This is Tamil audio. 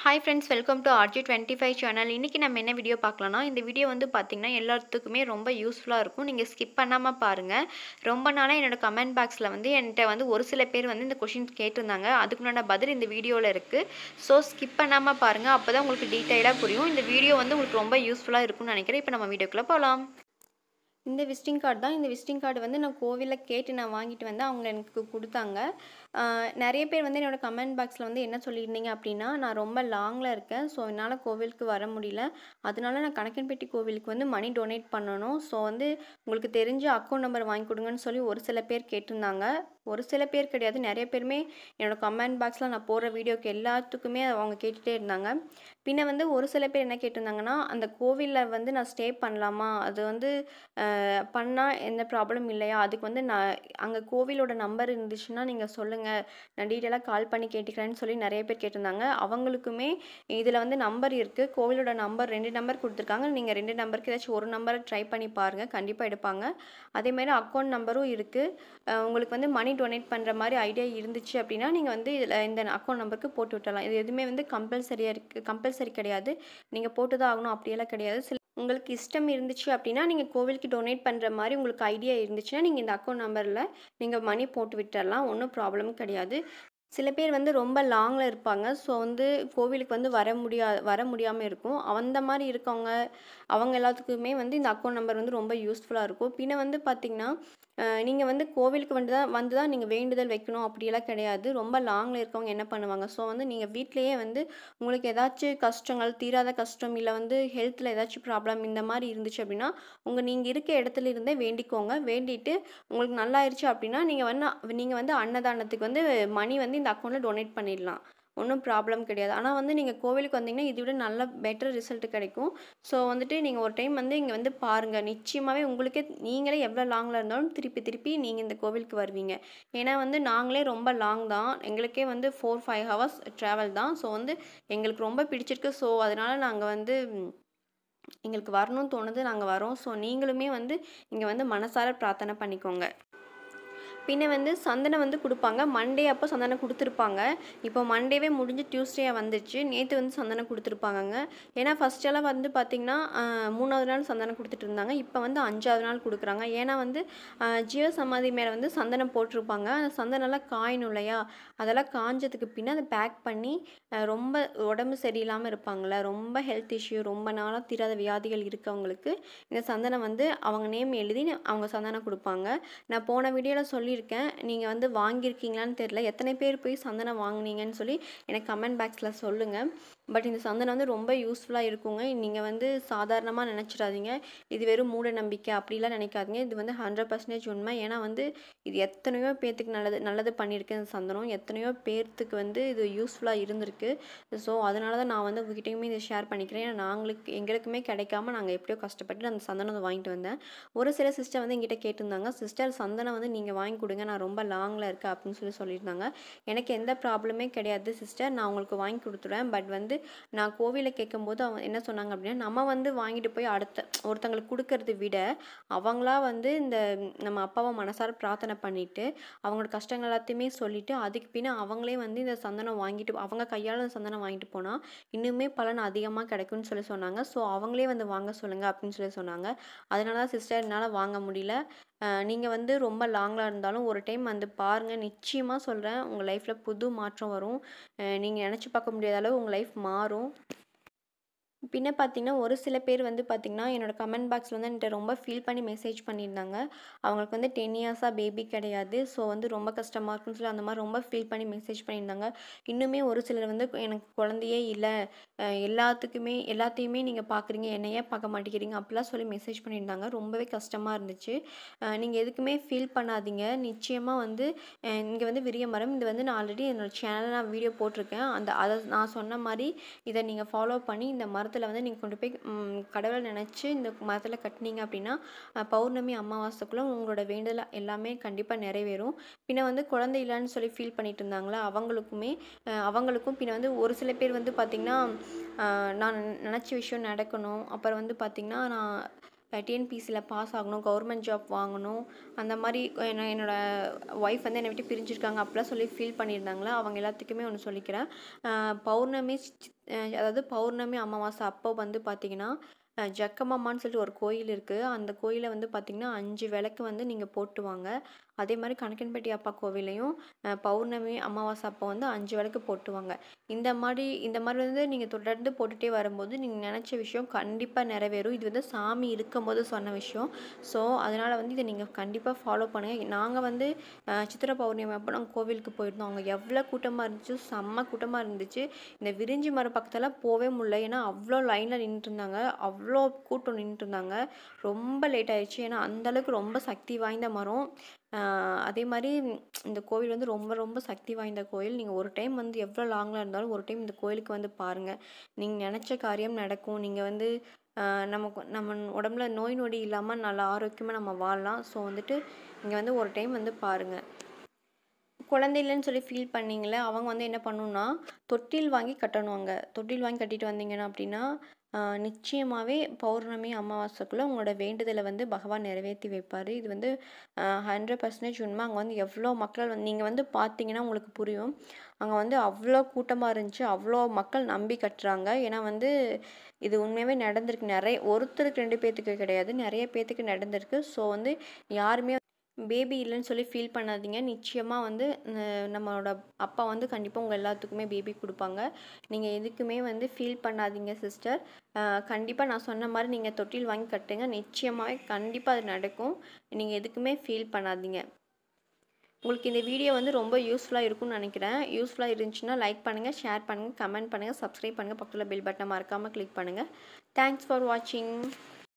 hi friends welcome to RG twenty five channel இன்றைக்கி நம்ம என்ன வீடியோ பார்க்கலாம்னா இந்த வீடியோ வந்து பார்த்திங்கன்னா எல்லாத்துக்குமே ரொம்ப யூஸ்ஃபுல்லாக இருக்கும் நீங்கள் ஸ்கிப் பண்ணாமல் பாருங்கள் ரொம்ப நாளாக என்னோட கமெண்ட் பாக்ஸில் வந்து என்கிட்ட வந்து ஒரு சில பேர் வந்து இந்த கொஷின்ஸ் கேட்டிருந்தாங்க அதுக்குண்டான பதில் இந்த வீடியோவில் இருக்குது ஸோ ஸ்கிப் பண்ணாமல் பாருங்கள் அப்போ தான் உங்களுக்கு டீட்டெயிலாக புரியும் இந்த வீடியோ வந்து உங்களுக்கு ரொம்ப யூஸ்ஃபுல்லாக இருக்கும்னு நினைக்கிறேன் இப்போ நம்ம வீடியோக்குள்ளே போகலாம் இந்த விசிட்டிங் கார்டு தான் இந்த விசிட்டிங் கார்டு வந்து நான் கோவிலில் கேட்டு நான் வாங்கிட்டு வந்து அவங்க எனக்கு கொடுத்தாங்க ஆஹ் நிறைய பேர் வந்து என்னோட கமெண்ட் பாக்ஸில் வந்து என்ன சொல்லியிருந்தீங்க அப்படின்னா நான் ரொம்ப லாங்கில் இருக்கேன் ஸோ என்னால் கோவிலுக்கு வர முடியல அதனால நான் கணக்கன்பேட்டி கோவிலுக்கு வந்து மணி டொனேட் பண்ணணும் ஸோ வந்து உங்களுக்கு தெரிஞ்ச அக்கௌண்ட் நம்பர் வாங்கி கொடுங்கன்னு சொல்லி ஒரு சில பேர் கேட்டிருந்தாங்க ஒரு சில பேர் கிடையாது நிறைய பேருமே என்னோட கமெண்ட் பாக்ஸில் நான் போடுற வீடியோக்கு எல்லாத்துக்குமே அவங்க கேட்டுகிட்டே இருந்தாங்க பின்ன வந்து ஒரு சில பேர் என்ன கேட்டிருந்தாங்கன்னா அந்த கோவிலில் வந்து நான் ஸ்டே பண்ணலாமா அது வந்து பண்ணால் எந்த ப்ராப்ளம் இல்லையா அதுக்கு வந்து நான் அங்கே கோவிலோட நம்பர் இருந்துச்சுன்னா நீங்கள் சொல்லுங்கள் நான் டீட்டெயிலாக கால் பண்ணி கேட்டுக்கிறேன்னு சொல்லி நிறைய பேர் கேட்டிருந்தாங்க அவங்களுக்குமே இதில் வந்து நம்பர் இருக்குது கோவிலோட நம்பர் ரெண்டு நம்பர் கொடுத்துருக்காங்க நீங்கள் ரெண்டு நம்பருக்கு ஏதாச்சும் ஒரு நம்பரை ட்ரை பண்ணி பாருங்கள் கண்டிப்பாக எடுப்பாங்க அதேமாதிரி அக்கௌண்ட் நம்பரும் இருக்குது உங்களுக்கு வந்து மணி டொனேட் பண்ணுற மாதிரி ஐடியா இருந்துச்சு அப்படின்னா நீங்கள் வந்து இதில் இந்த அக்கௌண்ட் நம்பருக்கு போட்டு விட்டலாம் இது எதுவுமே வந்து கம்பல்சரியாக இருக்குது கம்பல்சரி கிடையாது நீங்கள் போட்டு தான் ஆகணும் அப்படியெல்லாம் கிடையாது சில உங்களுக்கு இஷ்டம் இருந்துச்சு அப்படின்னா நீங்கள் கோவிலுக்கு டொனேட் பண்ணுற மாதிரி உங்களுக்கு ஐடியா இருந்துச்சுன்னா நீங்கள் இந்த அக்கௌண்ட் நம்பரில் நீங்கள் மணி போட்டு விட்டுறலாம் ஒன்றும் ப்ராப்ளம் கிடையாது சில பேர் வந்து ரொம்ப லாங்கில் இருப்பாங்க ஸோ வந்து கோவிலுக்கு வந்து வர முடியா வர முடியாமல் இருக்கும் அந்த மாதிரி இருக்கவங்க அவங்க எல்லாத்துக்குமே வந்து இந்த அக்கௌண்ட் நம்பர் வந்து ரொம்ப யூஸ்ஃபுல்லாக இருக்கும் பின்ன வந்து பார்த்திங்கன்னா நீங்கள் வந்து கோவிலுக்கு வந்து தான் வந்து தான் நீங்கள் வேண்டுதல் வைக்கணும் அப்படியெல்லாம் கிடையாது ரொம்ப லாங்கில் இருக்கவங்க என்ன பண்ணுவாங்க ஸோ வந்து நீங்கள் வீட்டிலையே வந்து உங்களுக்கு ஏதாச்சும் கஷ்டங்கள் தீராத கஷ்டம் இல்லை வந்து ஹெல்த்தில் ஏதாச்சும் ப்ராப்ளம் இந்த மாதிரி இருந்துச்சு அப்படின்னா உங்கள் நீங்கள் இருக்க இடத்துல இருந்தே வேண்டிக்கோங்க வேண்டிட்டு உங்களுக்கு நல்லாயிருச்சு அப்படின்னா நீங்கள் வந்து நீங்கள் வந்து அன்னதானத்துக்கு வந்து மணி வந்து இந்த அக்கௌண்ட்டில் டொனேட் பண்ணிடலாம் ஒன்றும் ப்ராப்ளம் கிடையாது ஆனால் வந்து நீங்கள் கோவிலுக்கு வந்தீங்கன்னா இதை விட நல்ல பெட்டர் ரிசல்ட் கிடைக்கும் ஸோ வந்துட்டு நீங்கள் ஒரு டைம் வந்து இங்கே வந்து பாருங்கள் நிச்சயமாகவே உங்களுக்கே நீங்களே எவ்வளோ லாங்கில் இருந்தாலும் திருப்பி திருப்பி நீங்கள் இந்த கோவிலுக்கு வருவீங்க ஏன்னா வந்து நாங்களே ரொம்ப லாங் தான் எங்களுக்கே வந்து ஃபோர் ஃபைவ் ஹவர்ஸ் ட்ராவல் தான் ஸோ வந்து எங்களுக்கு ரொம்ப பிடிச்சிருக்கு ஸோ அதனால் நாங்கள் வந்து எங்களுக்கு வரணும்னு தோணுது நாங்கள் வரோம் ஸோ நீங்களுமே வந்து இங்கே வந்து மனசார பிரார்த்தனை பண்ணிக்கோங்க பின்ன வந்து சந்தனம் வந்து கொடுப்பாங்க மண்டே அப்போ சந்தனம் கொடுத்துருப்பாங்க இப்போ மண்டேவே முடிஞ்சு டியூஸ்டே வந்துச்சு நேற்று வந்து சந்தனம் கொடுத்துருப்பாங்கங்க ஏன்னா ஃபஸ்ட்டெல்லாம் வந்து பார்த்திங்கன்னா மூணாவது நாள் சந்தனம் கொடுத்துட்டு இருந்தாங்க இப்போ வந்து அஞ்சாவது நாள் கொடுக்குறாங்க ஏன்னா வந்து ஜீவ சமாதி மேலே வந்து சந்தனம் போட்டிருப்பாங்க அந்த சந்தனம்லாம் காயணும் இல்லையா அதெல்லாம் காஞ்சதுக்கு பின்ன அதை பேக் பண்ணி ரொம்ப உடம்பு சரியில்லாமல் இருப்பாங்களே ரொம்ப ஹெல்த் இஷ்யூ ரொம்ப நாளாக தீராத வியாதிகள் இருக்கவங்களுக்கு இந்த சந்தனம் வந்து அவங்க நேம் எழுதி அவங்க சந்தனம் கொடுப்பாங்க நான் போன வீடியோவில் சொல்லி சொல்லியிருக்கேன் நீங்கள் வந்து வாங்கியிருக்கீங்களான்னு தெரில எத்தனை பேர் போய் சந்தனம் வாங்கினீங்கன்னு சொல்லி எனக்கு கமெண்ட் பாக்ஸில் சொல்லுங்கள் பட் இந்த சந்தனம் வந்து ரொம்ப யூஸ்ஃபுல்லாக இருக்குங்க நீங்கள் வந்து சாதாரணமாக நினச்சிடாதீங்க இது வெறும் மூட நம்பிக்கை அப்படிலாம் நினைக்காதீங்க இது வந்து ஹண்ட்ரட் பர்சன்டேஜ் உண்மை ஏன்னா வந்து இது எத்தனையோ பேர்த்துக்கு நல்லது நல்லது பண்ணியிருக்கு இந்த சந்தனம் எத்தனையோ பேர்த்துக்கு வந்து இது யூஸ்ஃபுல்லாக இருந்திருக்கு ஸோ அதனால தான் நான் வந்து உங்ககிட்டயுமே இதை ஷேர் பண்ணிக்கிறேன் ஏன்னா நாங்களுக்கு எங்களுக்குமே கிடைக்காம நாங்கள் எப்படியோ கஷ்டப்பட்டு அந்த சந்தனம் வாங்கிட்டு வந்தேன் ஒரு சில சிஸ்டர் வந்து எங்கிட்ட கேட்டிருந்தாங்க சிஸ்டர் சந்தனம் வந்து நீங்கள் வாங்கி கொடுங்க நான் ரொம்ப லாங்கில் இருக்கேன் அப்படின்னு சொல்லி சொல்லியிருந்தாங்க எனக்கு எந்த ப்ராப்ளமே கிடையாது சிஸ்டர் நான் உங்களுக்கு வாங்கி கொடுத்துருவேன் பட் வந்து நான் கோவிலில் கேட்கும்போது அவங்க என்ன சொன்னாங்க அப்படின்னா நம்ம வந்து வாங்கிட்டு போய் அடுத்த ஒருத்தங்களுக்கு கொடுக்கறத விட அவங்களா வந்து இந்த நம்ம அப்பாவை மனசார பிரார்த்தனை பண்ணிவிட்டு அவங்களோட கஷ்டங்கள் எல்லாத்தையுமே சொல்லிவிட்டு அதுக்கு பின்ன அவங்களே வந்து இந்த சந்தனம் வாங்கிட்டு அவங்க கையால் சந்தனம் வாங்கிட்டு போனால் இன்னுமே பலன் அதிகமாக கிடைக்கும்னு சொல்லி சொன்னாங்க ஸோ அவங்களே வந்து வாங்க சொல்லுங்கள் அப்படின்னு சொல்லி சொன்னாங்க அதனால தான் சிஸ்டர் என்னால் வாங்க முடியல நீங்கள் வந்து ரொம்ப லாங்கில் இருந்தாலும் ஒரு டைம் வந்து பாருங்கள் நிச்சயமாக சொல்கிறேன் உங்கள் லைஃப்பில் புது மாற்றம் வரும் நீங்கள் நினச்சி பார்க்க முடியாத அளவு உங்கள் லைஃப் மாறும் பின்ன பார்த்தீங்கன்னா ஒரு சில பேர் வந்து பார்த்திங்கன்னா என்னோடய கமெண்ட் பாக்ஸில் வந்து என்கிட்ட ரொம்ப ஃபீல் பண்ணி மெசேஜ் பண்ணியிருந்தாங்க அவங்களுக்கு வந்து டென் இயர்ஸாக பேபி கிடையாது ஸோ வந்து ரொம்ப கஷ்டமாக இருக்குன்னு சொல்லி அந்த மாதிரி ரொம்ப ஃபீல் பண்ணி மெசேஜ் பண்ணியிருந்தாங்க இன்னுமே ஒரு சிலர் வந்து எனக்கு குழந்தையே இல்லை எல்லாத்துக்குமே எல்லாத்தையுமே நீங்கள் பார்க்குறீங்க என்னையே பார்க்க மாட்டேங்கிறீங்க அப்படிலாம் சொல்லி மெசேஜ் பண்ணியிருந்தாங்க ரொம்பவே கஷ்டமாக இருந்துச்சு நீங்கள் எதுக்குமே ஃபீல் பண்ணாதீங்க நிச்சயமாக வந்து இங்கே வந்து விரிய மரம் இது வந்து நான் ஆல்ரெடி என்னோடய சேனலில் நான் வீடியோ போட்டிருக்கேன் அந்த அதை நான் சொன்ன மாதிரி இதை நீங்கள் ஃபாலோ பண்ணி இந்த மரத்தை மரத்தில் வந்து நீங்கள் கொண்டு போய் கடவுளை நினச்சி இந்த மரத்தில் கட்டினீங்க அப்படின்னா பௌர்ணமி அமாவாசைக்குள்ளே உங்களோட வேண்டுதல் எல்லாமே கண்டிப்பாக நிறைவேறும் பின்ன வந்து குழந்தை இல்லைன்னு சொல்லி ஃபீல் பண்ணிட்டு இருந்தாங்களா அவங்களுக்குமே அவங்களுக்கும் பின்ன வந்து ஒரு சில பேர் வந்து பார்த்திங்கன்னா நான் நினச்ச விஷயம் நடக்கணும் அப்புறம் வந்து பார்த்திங்கன்னா நான் டிஎன்பிசியில் பாஸ் ஆகணும் கவர்மெண்ட் ஜாப் வாங்கணும் அந்த மாதிரி என்ன என்னோடய ஒய்ஃப் வந்து என்னை விட்டு பிரிஞ்சிருக்காங்க அப்படிலாம் சொல்லி ஃபீல் பண்ணியிருந்தாங்களா அவங்க எல்லாத்துக்குமே ஒன்று சொல்லிக்கிறேன் அஹ் பௌர்ணமி சி- அஹ் அதாவது பௌர்ணமி அமாவாசை அப்போ வந்து பார்த்திங்கன்னா அஹ் ஜக்கமாமான்னு சொல்லிட்டு ஒரு கோயில் இருக்குது அந்த கோயிலை வந்து பார்த்திங்கன்னா அஞ்சு விளக்கு வந்து நீங்கள் போட்டு வாங்க அதே மாதிரி கணக்கன்பட்டி அப்பா கோவிலையும் அஹ் பௌர்ணமி அமாவாசை அப்போ வந்து அஞ்சு விளக்கு போட்டு வாங்க இந்த மாதிரி இந்த மாதிரி வந்து நீங்கள் தொடர்ந்து போட்டுகிட்டே வரும்போது நீங்கள் நினச்ச விஷயம் கண்டிப்பாக நிறைவேறும் இது வந்து சாமி இருக்கும்போது சொன்ன விஷயம் ஸோ அதனால் வந்து இதை நீங்கள் கண்டிப்பாக ஃபாலோ பண்ணுங்கள் நாங்கள் வந்து அஹ் சித்திரை பௌர்ணமி அப்போ நாங்கள் கோவிலுக்கு போயிருந்தோம் அங்கே எவ்வளோ கூட்டமாக இருந்துச்சு செம்ம கூட்டமாக இருந்துச்சு இந்த விரிஞ்சி மரம் பக்கத்தில் போகவே முடியல ஏன்னா அவ்வளோ லைனில் நின்றுட்டு இருந்தாங்க அவ்வளோ கூட்டம் நின்றுட்டு இருந்தாங்க ரொம்ப லேட் ஆயிடுச்சு ஏன்னா அந்தளவுக்கு ரொம்ப சக்தி வாய்ந்த மரம் ஆஹ் அதே மாதிரி இந்த கோவில் வந்து ரொம்ப ரொம்ப சக்தி வாய்ந்த கோயில் நீங்கள் ஒரு டைம் வந்து எவ்வளோ லாங்கில் இருந்தாலும் ஒரு டைம் இந்த கோயிலுக்கு வந்து பாருங்கள் நீங்கள் நினச்ச காரியம் நடக்கும் நீங்கள் வந்து ஆஹ் நமக்கு நம்ம உடம்புல நோய் நொடி இல்லாமல் நல்லா ஆரோக்கியமாக நம்ம வாழலாம் ஸோ வந்துட்டு இங்கே வந்து ஒரு டைம் வந்து பாருங்கள் குழந்தை இல்லைன்னு சொல்லி ஃபீல் பண்ணீங்களே அவங்க வந்து என்ன பண்ணணும்னா தொட்டில் வாங்கி கட்டணுவாங்க தொட்டில் வாங்கி கட்டிட்டு வந்தீங்கன்னா அப்படின்னா ஆஹ் நிச்சயமாகவே பௌர்ணமி அமாவாசைக்குள்ளே உங்களோட வேண்டுதலை வந்து பகவான் நிறைவேற்றி வைப்பார் இது வந்து ஹண்ட்ரட் பர்சன்டேஜ் உண்மை அங்கே வந்து எவ்வளோ மக்கள் வந்து நீங்கள் வந்து பார்த்தீங்கன்னா உங்களுக்கு புரியும் அங்கே வந்து அவ்வளோ கூட்டமாக இருந்துச்சு அவ்வளோ மக்கள் நம்பி கட்டுறாங்க ஏன்னா வந்து இது உண்மையாகவே நடந்திருக்கு நிறைய ஒருத்தருக்கு ரெண்டு பேர்த்துக்கு கிடையாது நிறைய பேர்த்துக்கு நடந்திருக்கு ஸோ வந்து யாருமே பேபி இல்லைன்னு சொல்லி ஃபீல் பண்ணாதீங்க நிச்சயமாக வந்து அஹ் நம்மளோட அப்பா வந்து கண்டிப்பாக உங்கள் எல்லாத்துக்குமே பேபி கொடுப்பாங்க நீங்கள் எதுக்குமே வந்து ஃபீல் பண்ணாதீங்க சிஸ்டர் கண்டிப்பாக நான் சொன்ன மாதிரி நீங்கள் தொட்டில் வாங்கி கட்டுங்க நிச்சயமாகவே கண்டிப்பாக அது நடக்கும் நீங்கள் எதுக்குமே ஃபீல் பண்ணாதீங்க உங்களுக்கு இந்த வீடியோ வந்து ரொம்ப யூஸ்ஃபுல்லாக இருக்கும்னு நினைக்கிறேன் யூஸ்ஃபுல்லாக இருந்துச்சுன்னா லைக் பண்ணுங்கள் ஷேர் பண்ணுங்கள் கமெண்ட் பண்ணுங்கள் சப்ஸ்கிரைப் பண்ணுங்கள் பக்கத்தில் பெல் பட்டனை மறக்காமல் கிளிக் பண்ணுங்கள் தேங்க்ஸ் ஃபார் வாட்சிங்